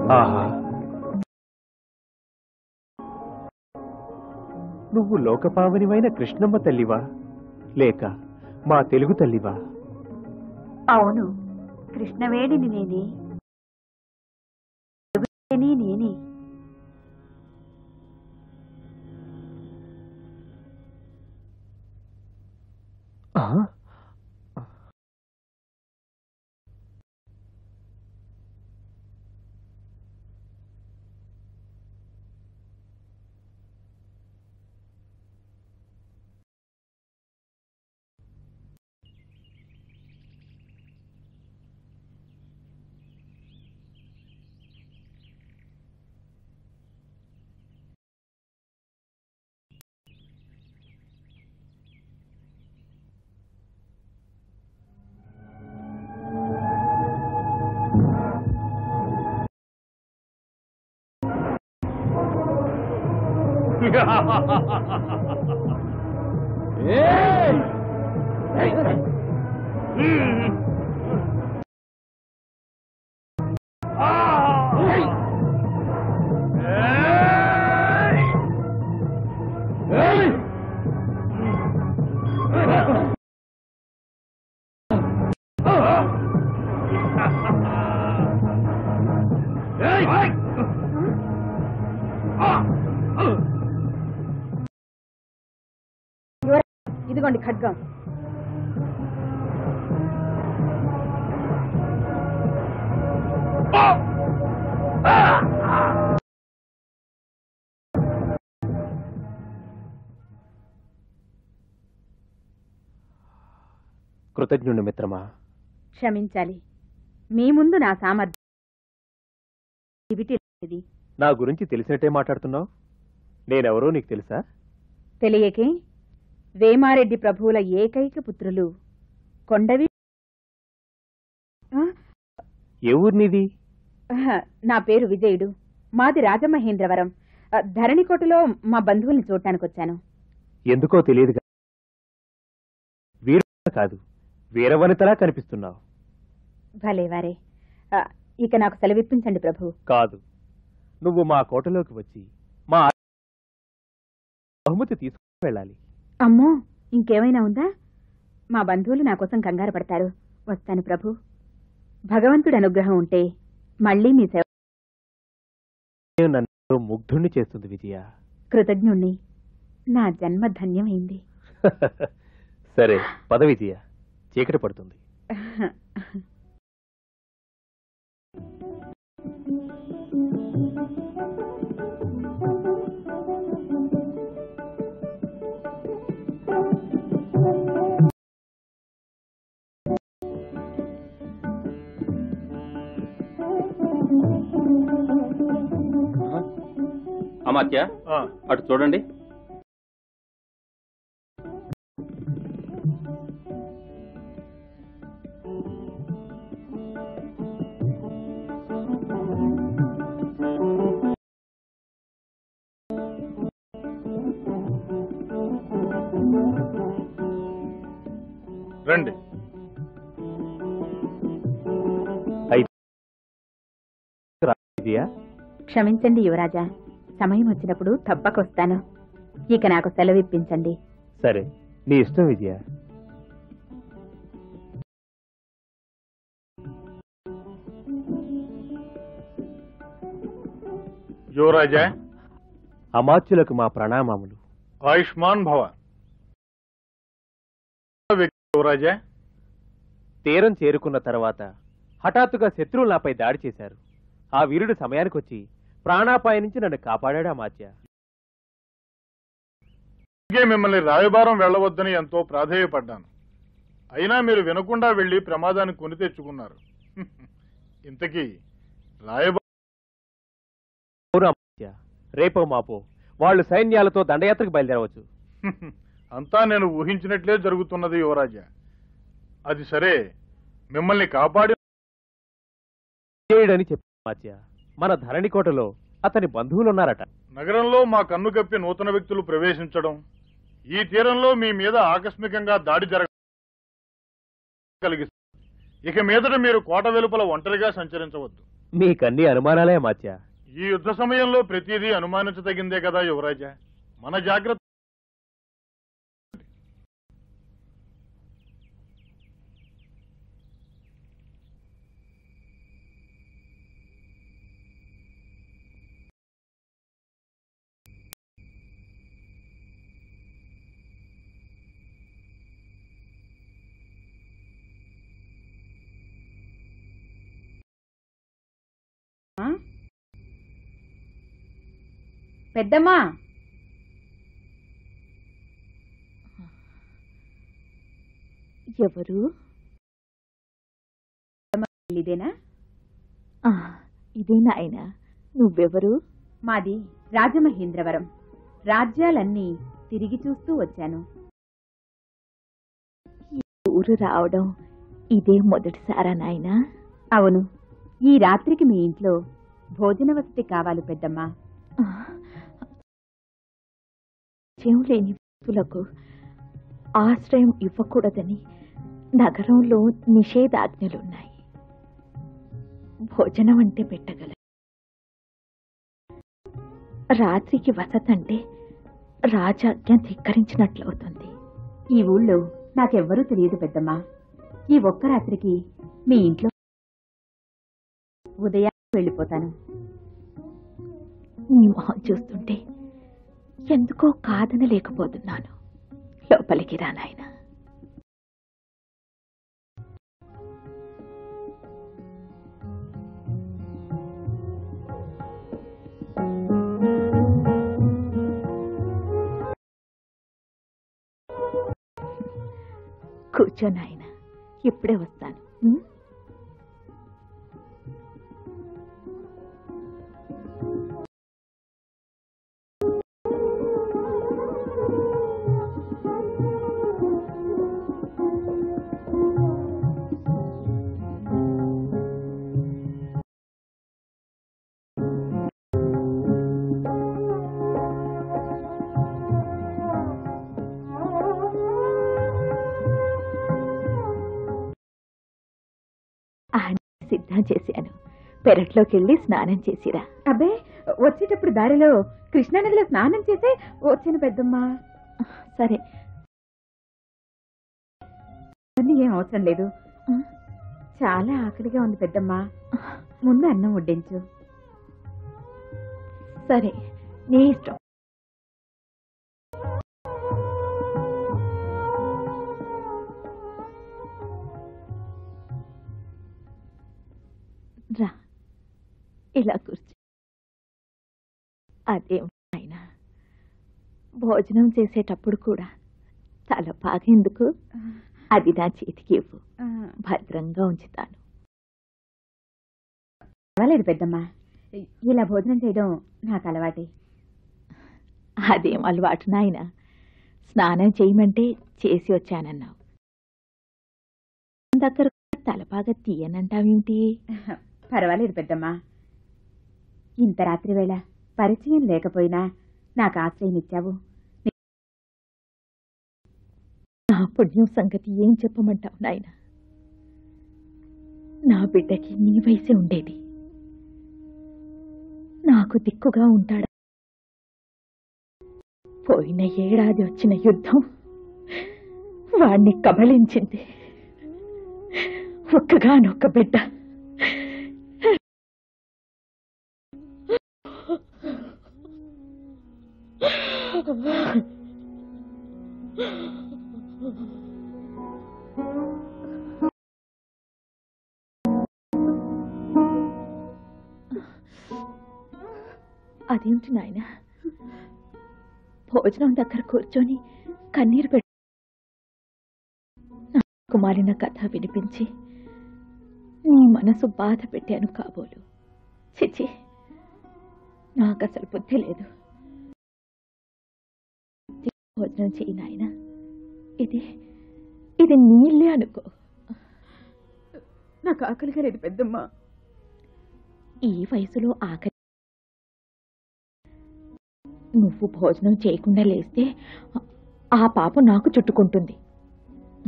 ఆహా నువ్వు లోకపావనివైన కృష్ణమ్మ తల్లివా లేక మా తెలుగు తల్లివా అవును కృష్ణవేణిని నేనే తెలుగువేణి నేనే ఆ? ఇదిగోండి ఖడ్గం కృతజ్ఞుని మిత్రమా క్షమించాలి మీ ముందు నా సామర్థ్యం ఇవిటి లేనిది. నా గురించి తెలిసినట్టే మాట్లాడుతున్నావు నేనెవరో నీకు తెలుసా తెలియకే వేమారెడ్డి ప్రభువుల ఏకైక పుత్రులు కొండవి ఆ, ఏ ఊరినిది ఆహా, నా పేరు విజయుడు మాది రాజమహేంద్రవరం ఆ, ధరణికోటలో మా బంధువుల్ని చూడటానికి వచ్చాను ఎందుకో తెలియదు గా- వీరు కాదు వీరవనితలా కనిపిస్తున్నావు భలే వారే ఆ, ఇక నాకు సెలవిప్పించండి ప్రభు కాదు నువ్వు మా కోటలోకి వచ్చి మా బహుమతి తీసుకుని వెళ్ళాలి అమ్మో ఇంకేమైనా ఉందా మా బంధువులు నా కోసం కంగారు పడతారు వస్తాను ప్రభు భగవంతుడి అనుగ్రహం ఉంటే మళ్ళీ మీ సేవ నన్ను ముగ్ధుణ్ణి చేస్తుంది విజయ కృతజ్ఞుణ్ణి నా జన్మ ధన్యమైంది సరే పద విజయ చీకటి పడుతుంది అమాత్య అటు చూడండి రండి విజయ క్షమించండి యువరాజా సమయం వచ్చినప్పుడు తప్పకొస్తాను ఇక నాకు సెలవిప్పించండి సరే నీ ఇష్టం విజయ యువరాజా అమాత్యులకు మా ప్రణామములు ఆయుష్మాన్ భవ వ్యక్తి యువరాజా తీరం చేరుకున్న తర్వాత హఠాత్తుగా శత్రువులు నాపై దాడి చేశారు ఆ వీరుడు సమయానికొచ్చి ప్రాణాపాయ నుంచి నన్ను కాపాడాడు అమాత్య అందుకే మిమ్మల్ని రాయబారం వెళ్ళవద్దని ఎంతో ప్రాధేయపడ్డాను అయినా మీరు వినకుండా వెళ్లి ప్రమాదాన్ని కొని తెచ్చుకున్నారు ఇంతకీ రాయబారం అవును అమాత్య రేపో మాపో వాళ్ళు సైన్యాలతో దండయాత్రకు బయలుదేరవచ్చు అంతా నేను ఊహించినట్లే జరుగుతున్నది యువరాజా అది సరే మిమ్మల్ని కాపాడి విజయుడని చెప్పాడు అమాత్య మన ధరణికోటలో అతని బంధువులున్నారట నగరంలో మా కన్ను కప్పి నూతన వ్యక్తులు ప్రవేశించడం ఈ తీరంలో మీ మీద ఆకస్మికంగా దాడి జరగ కలిగిస్తుంది ఇక మీదట మీరు కోట వెలుపల ఒంటరిగా సంచరించవద్దు మీకన్నీ అనుమానాలే అమాత్య ఈ యుద్ధ సమయంలో ప్రతిదీ అనుమానించదగిందే కదా యువరాజా మన జాగ్రత్త పెద్దమ్మా ఎవరు ఇదేనా ఆ, ఇదే నాయన నువ్వెవరు మాది రాజమహేంద్రవరం రాజ్యాలన్నీ తిరిగి చూస్తూ వచ్చాను ఊరు రావడం ఇదే మొదటిసారా నాయనా అవును ఈ రాత్రికి మీ ఇంట్లో భోజన వసతి కావాలి పెద్దమ్మా ఆ, పరిచయం లేని వ్యక్తులకు ఆశ్రయం ఇవ్వకూడదని నగరంలో నిషేధాజ్ఞలున్నాయి భోజనం అంటే పెట్టగల రాత్రికి వసతంటే రాజాజ్ఞ ధిక్కరించినట్లవుతుంది ఈ ఊళ్ళో నాకెవ్వరూ తెలియదు పెద్దమ్మా ఈ ఒక్క రాత్రికి మీ ఇంట్లో ఉదయాన్నే వెళ్ళిపోతాను నీ మొహం చూస్తుంటే ఎందుకో కాదనలేకపోతున్నాను లోపలికి రా నాయనా కూర్చో నాయన ఇప్పుడే వస్తాను ఉం? అన్నీ సిద్ధం చేశాను పెరట్లోకి వెళ్ళి స్నానం చేసిరా అబ్బే వచ్చేటప్పుడు దారిలో కృష్ణానదిలో స్నానం చేసే వచ్చాను పెద్దమ్మా సరే అన్నీ ఏం అవసరం లేదు చాలా ఆకలిగా ఉంది పెద్దమ్మా ముందు అన్నం వడ్డించు సరే నీ ఇష్టం రా ఇలా కూర్చో అదేం ఆయన భోజనం చేసేటప్పుడు కూడా తల పాగేందుకు అది నా చేతికి ఇవ్వు ఆ, భద్రంగా ఉంచుతాను పర్వాలేదు పెద్దమ్మా ఇలా భోజనం చేయడం నాకు అలవాటే అదేం అలవాటు నాయన స్నానం చేయమంటే చేసి వచ్చానన్నావు దగ్గర తలపాగా తీయనంటావేమిటి పర్వాలేదు పెద్దమ్మా ఇంత రాత్రి వేళ పరిచయం లేకపోయినా నాకు ఆశ్రయం ఇచ్చావు నా పుణ్యం సంగతి ఏం చెప్పమంటావు నాయన నా బిడ్డకి నీ వయసే ఉండేది నాకు దిక్కుగా ఉంటాడా పోయిన ఏడాది వచ్చిన యుద్ధం వాణ్ణి కబళించింది ఒక్కగానొక్క బిడ్డ అదేంటి నాయన భోజనం దగ్గర కూర్చొని కన్నీరు పెట్టి నా కుమారిన కథ వినిపించి నీ మనసు బాధ పెట్టాను కాబోలు చిచి నాకు అసలు బుద్ధి లేదు భోజనం చెయ్యి నాయన ఇది ఇది నీళ్ళే అనుకో నాకు ఆకలిగా లేదు పెద్దమ్మా ఈ వయసులో ఆకలి నువ్వు భోజనం చేయకుండా లేస్తే ఆ పాప నాకు చుట్టుకుంటుంది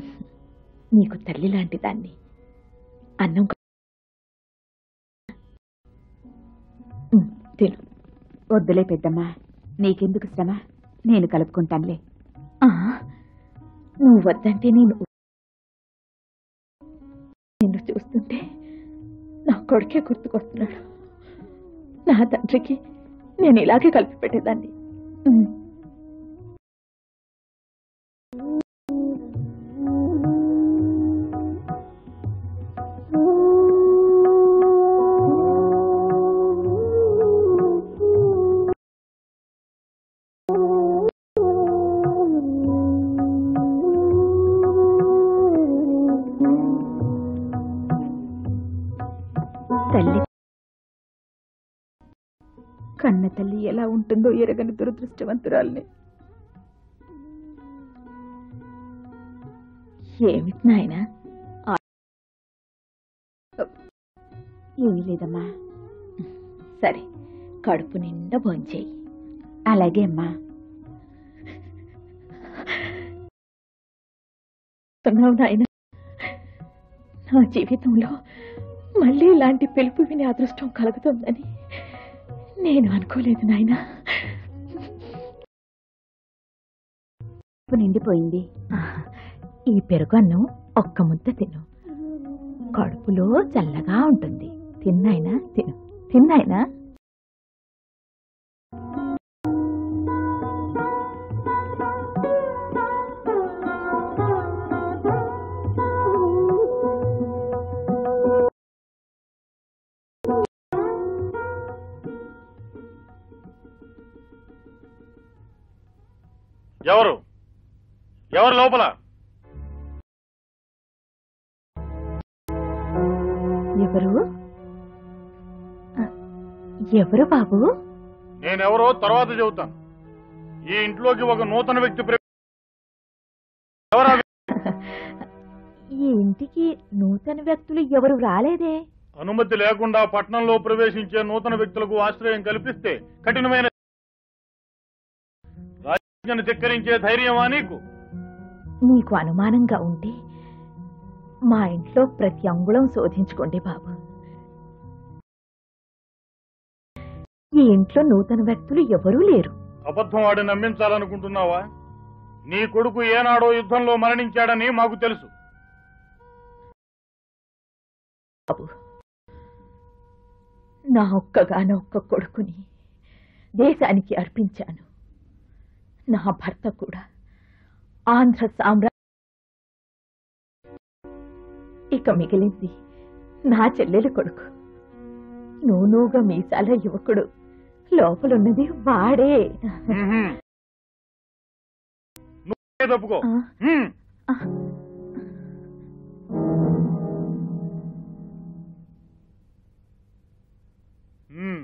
నీకు తల్లి లాంటి దాన్ని అన్నం తిను వద్దులే పెద్దమ్మా నీకెందుకు శ్రమ నేను కలుపుకుంటానులే ఆ, నువ్వు వద్దంటే నేను నిన్ను చూస్తుంటే నా కొడుకే గుర్తుకొస్తున్నాడు నా తండ్రికి నేను ఇలాగే కలిపి పెట్టేదాన్ని ఉమ్. తల్లి కన్న తల్లి ఎలా ఉంటుందో ఎరగని దురదృష్టవంతురాల్ని ఏమిటి నాయనా ఏమీ లేదమ్మా సరే కడుపు నిండా భోంచేయి అలాగే అమ్మా చెప్తున్నావు నాయన నా జీవితంలో మళ్ళీ ఇలాంటి పిలుపు వినే అదృష్టం కలుగుతుందని నేను అనుకోలేదు నాయన కడుపు నిండిపోయింది ఈ పెరుగు అన్నం ఒక్క ముద్ద తిను కడుపులో చల్లగా ఉంటుంది తిన్నాయినా తిను తిన్నాయినా ఎవరు ఎవరు లోపల ఎవరు ఆ, ఎవరు బాబు నేనెవరో తర్వాత చెబుతాను ఈ ఇంట్లోకి ఒక నూతన వ్యక్తి ప్ర- ఎవరా వ్యక్తి? ఈ ఇంటికి నూతన వ్యక్తులు ఎవరు రాలేదే అనుమతి లేకుండా పట్టణంలో ప్రవేశించే నూతన వ్యక్తులకు ఆశ్రయం కల్పిస్తే కఠినమైన రాజ్యాన్ని ధిక్కరించే ధైర్యమా నీకు మీకు అనుమానంగా ఉంటే మా ఇంట్లో ప్రతి అంగుళం శోధించుకోండి బాబు ఈ ఇంట్లో నూతన వ్యక్తులు ఎవరూ లేరు అబద్ధం ఆడి నమ్మించాలనుకుంటున్నావా నీ కొడుకు ఏనాడో యుద్ధంలో మరణించాడని మాకు తెలుసు బాబు నా ఒక్కగానో ఒక్క కొడుకుని దేశానికి అర్పించాను నా భర్త కూడా ఆంధ్ర సామ్రా ఇక మిగిలింది నా చెల్లెలు కొడుకు నూనూగా మీసాల యువకుడు లోపలున్నది వాడే మ్మ్హ్మ్. నువ్వే తప్పుకో ఆ, మ్మ్. ఆ. మ్మ్.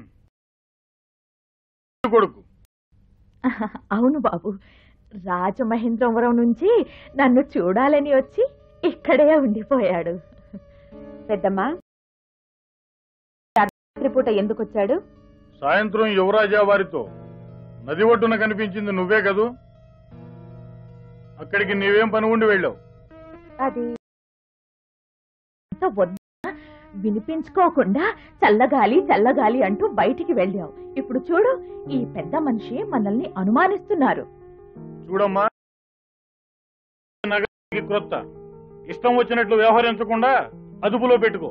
కొడుకు అవును బాబు రాజమహేంద్రవరం నుంచి నన్ను చూడాలని వచ్చి ఇక్కడే ఉండిపోయాడు పెద్దమ్మా రాత్రి పూట ఎందుకు వచ్చాడు సాయంత్రం యువరాజా వారితో నది ఒడ్డున కనిపించింది నువ్వే కదూ అక్కడికి నీవేం పని ఉండి వెళ్ళావు అది అంత వద్ద వినిపించుకోకుండా చల్లగాలి చల్లగాలి అంటూ బయటికి వెళ్ళావు ఇప్పుడు చూడు ఈ పెద్ద మనిషి మనల్ని అనుమానిస్తున్నారు చూడమ్మా నగరానికి క్రొత్త ఇష్టం వచ్చినట్లు వ్యవహరించకుండా అదుపులో పెట్టుకో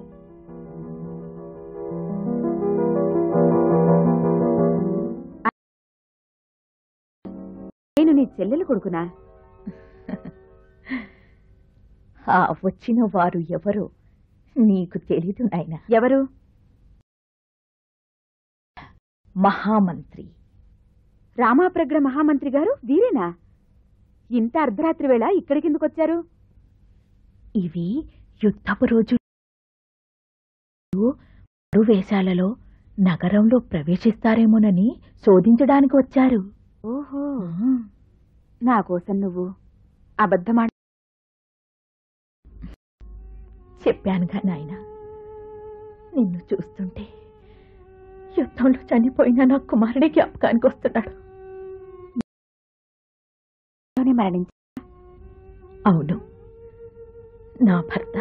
నేను నీ చెల్లెలు కొడుకునా ఆ వచ్చిన వారు ఎవరో నీకు తెలీదు నాయన ఎవరు మహామంత్రి రామాప్రగ్ర మహామంత్రి గారు వీరేనా ఇంత అర్ధరాత్రి వేళ ఇక్కడికెందుకు వచ్చారు ఇవి యుద్ధపు రోజు వేషాలలో నగరంలో ప్రవేశిస్తారేమోనని శోధించడానికి వచ్చారు ఓహో నా కోసం నువ్వు అబద్ధమా చెప్పానుగా నాయన నిన్ను చూస్తుంటే యుద్ధంలో చనిపోయిన నా కుమారుడి జ్ఞాపకానికి వస్తున్నాడు మరణించి అవును నా భర్త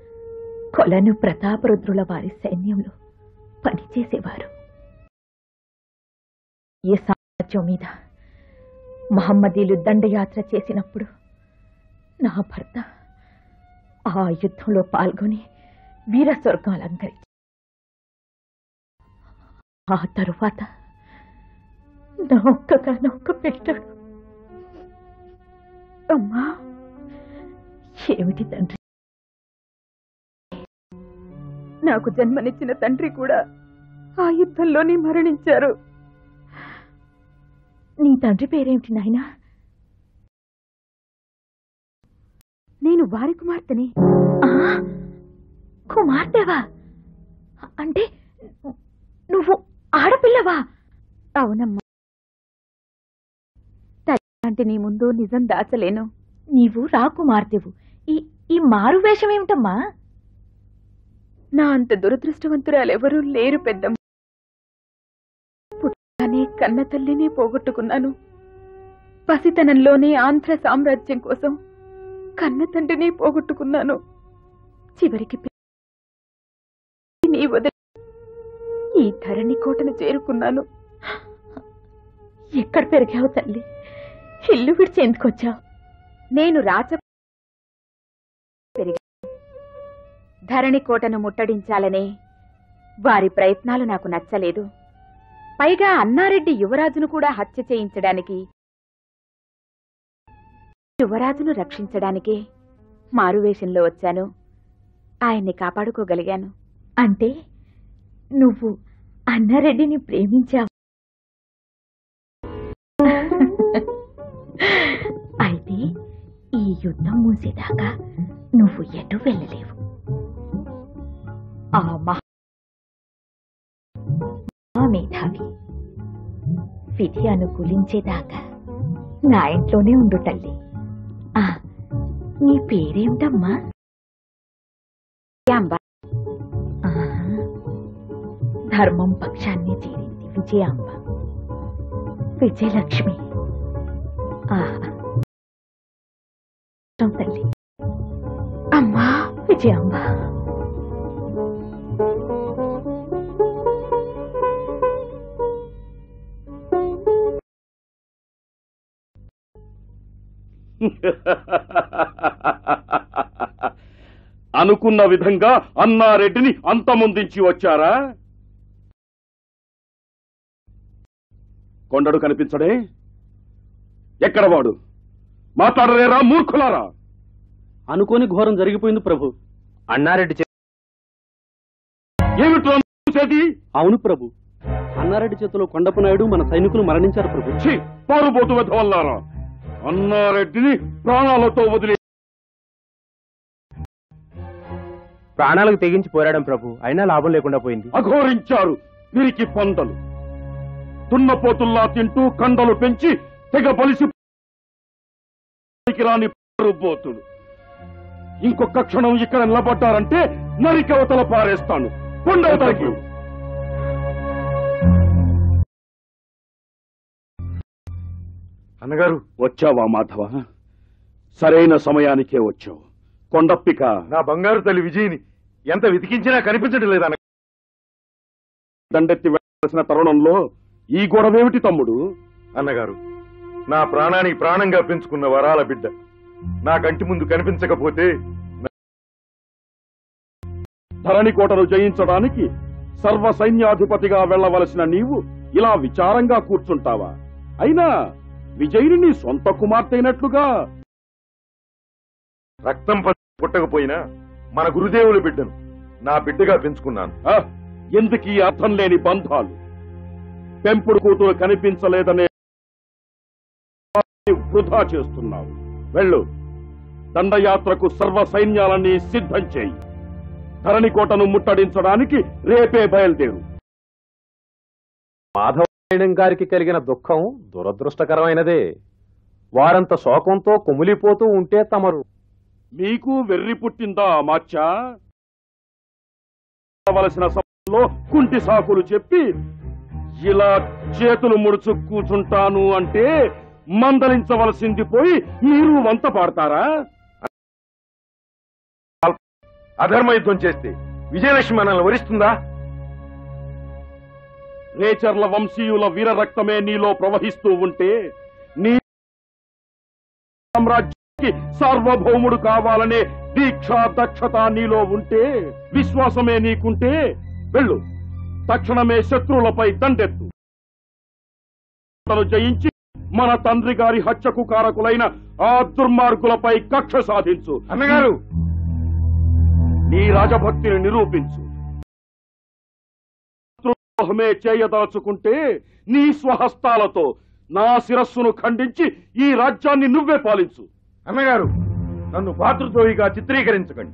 కొలను ప్రతాపరుద్రుల వారి సైన్యంలో పనిచేసేవారు ఈ సామ్రాజ్యం మీద మహమ్మదీలు దండయాత్ర చేసినప్పుడు నా భర్త ఆ యుద్ధంలో పాల్గొని వీర స్వర్గం అలంకరించి ఆ తరువాత నా ఒక్కగానొక్క పెట్టాడు అమ్మా ఏమిటి తండ్రి నాకు జన్మనిచ్చిన తండ్రి కూడా ఆ యుద్ధంలోనే మరణించారు నీ తండ్రి పేరేమిటి నాయనా నేను వారి కుమార్తెని ఆ, కుమార్తెవా అంటే నువ్వు ఆడపిల్లవా అవునమ్మా తల్లి నీ ముందు నిజం దాచలేను నీవు రాకుమార్తెవు ఈ ఈ మారు వేషం ఏమిటమ్మా నా అంత దురదృష్టవంతురాలెవరూ లేరు పెద్దమ్మ పుట్టగానే కన్న తల్లినే పోగొట్టుకున్నాను పసితనంలోనే ఆంధ్ర సామ్రాజ్యం కోసం కన్న తండ్రిని పోగొట్టుకున్నాను చివరికి పె- నీ వదిలి ఈ ధరణి కోటను చేరుకున్నాను ఎక్కడ పెరిగావు తల్లి ఇల్లు విడిచి ఎందుకు వచ్చావు నేను రాచ పెరిగాను ధరణి కోటను ముట్టడించాలనే వారి ప్రయత్నాలు నాకు నచ్చలేదు పైగా అన్నారెడ్డి యువరాజును కూడా హత్య చేయించడానికి యువరాజును రక్షించడానికే మారువేషంలో వచ్చాను ఆయన్ని కాపాడుకోగలిగాను అంటే నువ్వు అన్నారెడ్డిని ప్రేమించావు అయితే ఈ యుద్ధం మూసేదాకా నువ్వు ఎటు వెళ్ళలేవు ఆ మహా మహా మేధావి విధి అనుకూలించేదాకా నా ఇంట్లోనే ఉండు తల్లి ఆ, నీ పేరేమిటమ్మా యాంబ ఆహా. ధర్మం పక్షాన్ని చేరింది విజయాంబ విజయలక్ష్మి ఆహా తల్లి అమ్మా విజయాంబ అనుకున్న విధంగా అన్నారెడ్డిని అంతమొందించి వచ్చారా కొండడు కనిపించడే ఎక్కడ వాడు మాట్లాడలేరా మూర్ఖులారా అనుకోని ఘోరం జరిగిపోయింది ప్రభు అన్నారెడ్డి చే- ఏమిట్రా చూసేది అవును ప్రభు అన్నారెడ్డి చేతిలో కొండపు నాయుడు మన సైనికులు మరణించారు ప్రభు ఛీ, పారుబోతు వెధవల్లారా అన్నారెడ్డిని ప్రాణాలతో వదిలి ప్రాణాలకు తెగించి పోరాడం ప్రభు అయినా లాభం లేకుండా పోయింది అఘోరించారు వీరికి పందలు దున్నపోతుల్లా తింటూ కండలు పెంచి తెగ బలిసి రాని పోతులు ఇంకొక క్షణం ఇక్కడ నిలబడ్డారంటే నరికవతల పారేస్తాను కొండవతలకి అన్నగారు వచ్చావా మాధవ సరైన సమయానికే వచ్చావు కొండప్పిక నా బంగారు తల్లి విజయిని ఎంత వెతికించినా కనిపించడం లేదు అన్న దండెత్తి వెళ్ళాల్సిన తరుణంలో ఈ గొడవేమిటి తమ్ముడు అన్నగారు నా ప్రాణానికి ప్రాణంగా పెంచుకున్న వరాల బిడ్డ నా కంటి ముందు కనిపించకపోతే ధరణి కోటను జయించడానికి సర్వ సైన్యాధిపతిగా వెళ్ళవలసిన నీవు ఇలా విచారంగా కూర్చుంటావా అయినా విజయుని నీ సొంత కుమార్తెయినట్లుగా రక్తం ప- పుట్టకపోయినా మన గురుదేవుల బిడ్డను నా బిడ్డగా పెంచుకున్నాను ఆ, ఎందుకీ అర్థం లేని బంధాలు పెంపుడు కూతురు కనిపించలేదనే వృధా చేస్తున్నావు వెళ్ళు దండయాత్రకు సర్వ సైన్యాలన్నీ సిద్ధం చేయి ధరణి కోటను ముట్టడించడానికి రేపే బయలుదేరు మాధవనాయుడు గారికి కలిగిన దుఃఖం దురదృష్టకరమైనదే వారంత శోకంతో కుమిలిపోతూ ఉంటే తమరు మీకు వెర్రి పుట్టిందా మాచ్చా వలసిన సమయంలో కుంటి సాకులు చెప్పి ఇలా చేతులు ముడుచు కూర్చుంటాను అంటే మందలించవలసింది పోయి మీరు వంత పాడతారా అధర్మ యుద్ధం చేస్తే విజయలక్ష్మి మనల్ని వరిస్తుందా రేచర్ల వంశీయుల వీర రక్తమే నీలో ప్రవహిస్తూ ఉంటే నీ సామ్రాజ్యానికి సార్వభౌముడు కావాలనే దీక్ష దక్షత నీలో ఉంటే విశ్వాసమే నీకుంటే వెళ్ళు తక్షణమే శత్రువులపై దండెత్తు తను జయించి మన తండ్రి గారి హత్యకు కారకులైన ఆ దుర్మార్గులపై కక్ష సాధించు అన్నగారు నీ రాజభక్తిని నిరూపించు ద్రోహమే చేయదాచుకుంటే నీ స్వహస్తాలతో నా శిరస్సును ఖండించి ఈ రాజ్యాన్ని నువ్వే పాలించు అన్నగారు నన్ను భాతృద్రోహిగా చిత్రీకరించకండి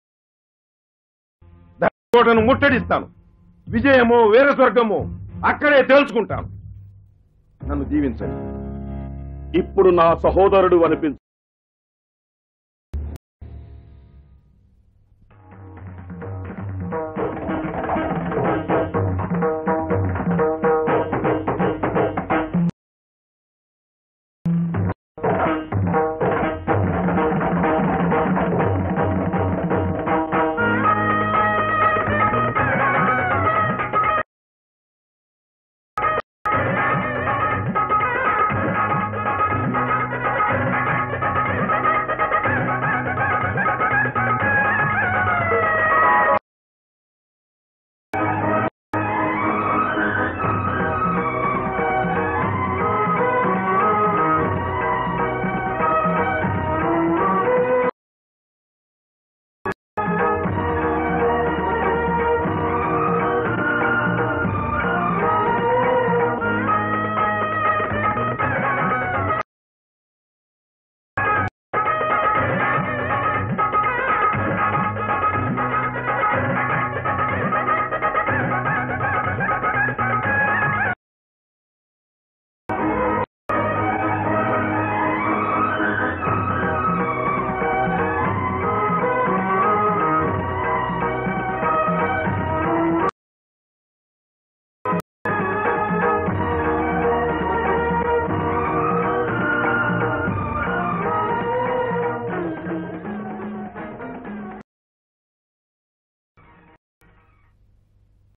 కోటను ముట్టడిస్తాను విజయమో వీర స్వర్గమో అక్కడే తేల్చుకుంటాను నన్ను దీవించండి ఇప్పుడు నా సహోదరుడు అనిపించు